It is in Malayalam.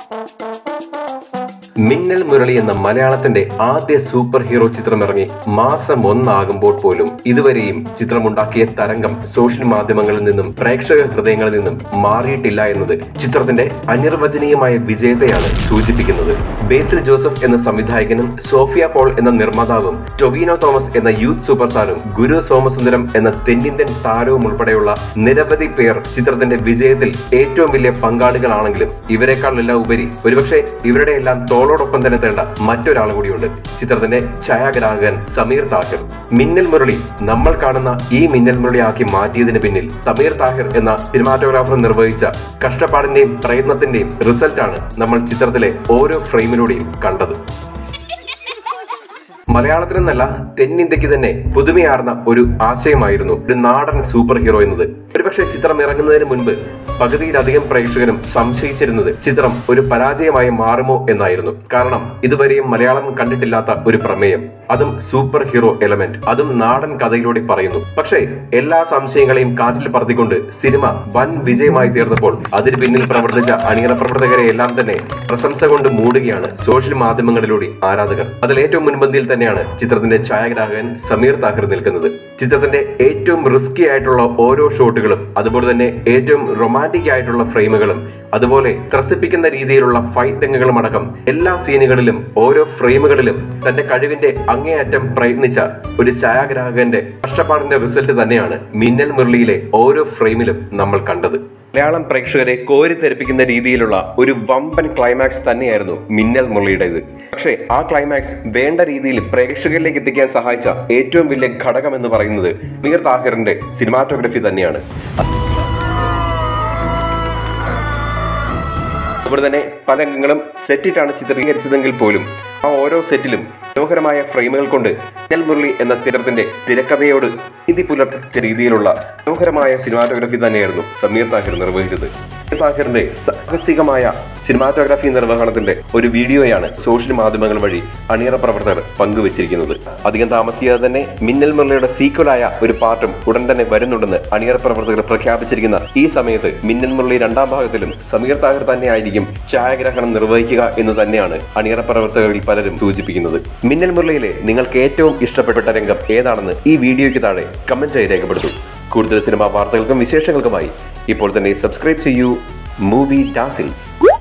മിന്നൽ മുരളി എന്ന മലയാളത്തിന്റെ ആദ്യ സൂപ്പർ ഹീറോ ചിത്രം ഇറങ്ങി മാസം ഒന്നാകുമ്പോൾ പോലും ഇതുവരെയും ചിത്രമുണ്ടാക്കിയ തരംഗം സോഷ്യൽ മാധ്യമങ്ങളിൽ നിന്നും പ്രേക്ഷക ഹൃദയങ്ങളിൽ നിന്നും മാറിയിട്ടില്ല എന്നത് ചിത്രത്തിന്റെ അനിർവചനീയമായ വിജയത്തെയാണ് സൂചിപ്പിക്കുന്നത് ബേസിൽ ജോസഫ് എന്ന സംവിധായകനും സോഫിയ പോൾ എന്ന നിർമ്മാതാവും ടൊവിനോ തോമസ് എന്ന യൂത്ത് സൂപ്പർ സ്റ്റാറും ഗുരു സോമസുന്ദരം എന്ന തെന്നിന്ത്യൻ താരവും ഉൾപ്പെടെയുള്ള നിരവധി പേർ ചിത്രത്തിന്റെ വിജയത്തിൽ ഏറ്റവും വലിയ പങ്കാളികളാണെങ്കിലും ഇവരെക്കാളെല്ലാം ഉപരി ഒരുപക്ഷെ ഇവരുടെ എല്ലാം തോളോടൊപ്പം തന്നെ തേണ്ട മറ്റൊരാൾ കൂടിയുണ്ട് ചിത്രത്തിന്റെ ഛായാഗ്രാഹകൻ സമീർ താഹിർ മിന്നൽ മുരളി നമ്മൾ കാണുന്ന ഈ മിന്നൽ മുരളി ആക്കി മാറ്റിയതിന് പിന്നിൽ സമീർ താഹിർ എന്ന സിനിമാറ്റോഗ്രാഫർ നിർവഹിച്ച കഷ്ടപ്പാടിന്റെയും പ്രയത്നത്തിന്റെയും റിസൾട്ടാണ് നമ്മൾ ചിത്രത്തിലെ ഓരോ ഫ്രെയിമിലൂടെയും കണ്ടത് മലയാളത്തിനെന്നല്ല തെന്നിന്ത്യക്ക് തന്നെ പുതുമയാർന്ന ഒരു ആശയമായിരുന്നു ഒരു നാടൻ സൂപ്പർ ഹീറോ എന്നത് ഒരുപക്ഷെ ചിത്രം ഇറങ്ങുന്നതിന് മുൻപ് പകുതിയിലധികം പ്രേക്ഷകരും സംശയിച്ചിരുന്നത് ചിത്രം ഒരു പരാജയമായി മാറുമോ എന്നായിരുന്നു കാരണം ഇതുവരെയും മലയാളം കണ്ടിട്ടില്ലാത്ത ഒരു പ്രമേയം അതും സൂപ്പർ ഹീറോ എലമെന്റ് അതും നാടൻ കഥയിലൂടെ പറയുന്നു പക്ഷേ എല്ലാ സംശയങ്ങളെയും കാറ്റിൽ പറത്തിക്കൊണ്ട് സിനിമ വൻ വിജയമായി തീർന്നപ്പോൾ അതിന് പിന്നിൽ പ്രവർത്തിച്ച അണിയറ പ്രവർത്തകരെ എല്ലാം തന്നെ പ്രശംസ കൊണ്ട് മൂടുകയാണ് സോഷ്യൽ മാധ്യമങ്ങളിലൂടെ ആരാധകർ അതിൽ ഏറ്റവും മുൻപന്തിയിൽ തന്നെയാണ് ചിത്രത്തിന്റെ ഛായാഗ്രാഹകൻ സമീർ താഹിർ നിൽക്കുന്നത് ചിത്രത്തിന്റെ ഏറ്റവും റിസ്കി ആയിട്ടുള്ള ഓരോ ഷോട്ടുകളും അതുപോലെ തന്നെ ഏറ്റവും റൊമാൻറ്റിക് ആയിട്ടുള്ള ഫ്രെയിമുകളും അതുപോലെ ത്രസിപ്പിക്കുന്ന രീതിയിലുള്ള ഫൈറ്റ് രംഗങ്ങളും അടക്കം എല്ലാ സീനുകളിലും ഓരോ ഫ്രെയിമുകളിലും തന്റെ കഴിവിന്റെ അങ്ങേയറ്റം പ്രയത്നിച്ച ഒരു ഛായാഗ്രാഹകന്റെ കഷ്ടപ്പാടിന്റെ റിസൾട്ട് തന്നെയാണ് മിന്നൽ മുരളിയിലെ ഓരോ ഫ്രെയിമിലും നമ്മൾ കണ്ടത് മലയാളം പ്രേക്ഷകരെ കോരിത്തെരിപ്പിക്കുന്ന രീതിയിലുള്ള ഒരു വമ്പൻ ക്ലൈമാക്സ് തന്നെയായിരുന്നു മിന്നൽ മുരളിയുടേത് പക്ഷേ ആ ക്ലൈമാക്സ് വേണ്ട രീതിയിൽ പ്രേക്ഷകരിലേക്ക് എത്തിക്കാൻ സഹായിച്ച ഏറ്റവും വലിയ ഘടകം എന്ന് പറയുന്നത് മീർ താഹിറിന്റെ സിനിമാറ്റോഗ്രഫി തന്നെയാണ് അതുപോലെ തന്നെ പല രംഗങ്ങളും സെറ്റിട്ടാണ് ചിത്രീകരിച്ചതെങ്കിൽ പോലും ആ ഓരോ സെറ്റിലും മനോഹരമായ ഫ്രെയിമുകൾ കൊണ്ട് മിന്നൽ മുരളി എന്ന ചിത്രത്തിന്റെ തിരക്കഥയോട് നീതി പുലർത്തിയ രീതിയിലുള്ള മനോഹരമായ സിനിമാറ്റോഗ്രഫി തന്നെയായിരുന്നു സമീർ താഹിർ നിർവഹിച്ചത് സമീർ താഹിറിന്റെ സാഹസികമായ സിനിമാറ്റോഗ്രാഫി നിർവഹണത്തിന്റെ ഒരു വീഡിയോയാണ് സോഷ്യൽ മാധ്യമങ്ങൾ വഴി അണിയറ പ്രവർത്തകർ പങ്കുവച്ചിരിക്കുന്നത് അധികം താമസിയാതെ തന്നെ മിന്നൽ മുരളിയുടെ സീക്വലായ ഒരു പാർട്ടും ഉടൻ തന്നെ വരുന്നുണ്ടെന്ന് അണിയറ പ്രവർത്തകർ പ്രഖ്യാപിച്ചിരിക്കുന്ന ഈ സമയത്ത് മിന്നൽ മുരളി രണ്ടാം ഭാഗത്തിലും സമീർ താഹിർ തന്നെ ആയിരിക്കും ഛായാഗ്രഹണം നിർവഹിക്കുക എന്ന് തന്നെയാണ് അണിയറ പ്രവർത്തകരിൽ പലരും സൂചിപ്പിക്കുന്നത് മിന്നൽ മുരളിയിലെ നിങ്ങൾക്ക് ഏറ്റവും ഇഷ്ടപ്പെട്ട രംഗം ഏതാണെന്ന് ഈ വീഡിയോയ്ക്ക് താഴെ കമന്റായി രേഖപ്പെടുത്തൂ കൂടുതൽ സിനിമാ വാർത്തകൾക്കും വിശേഷങ്ങൾക്കുമായി ഇപ്പോൾ തന്നെ സബ്സ്ക്രൈബ് ചെയ്യൂ മൂവി ഡാസിൽസ്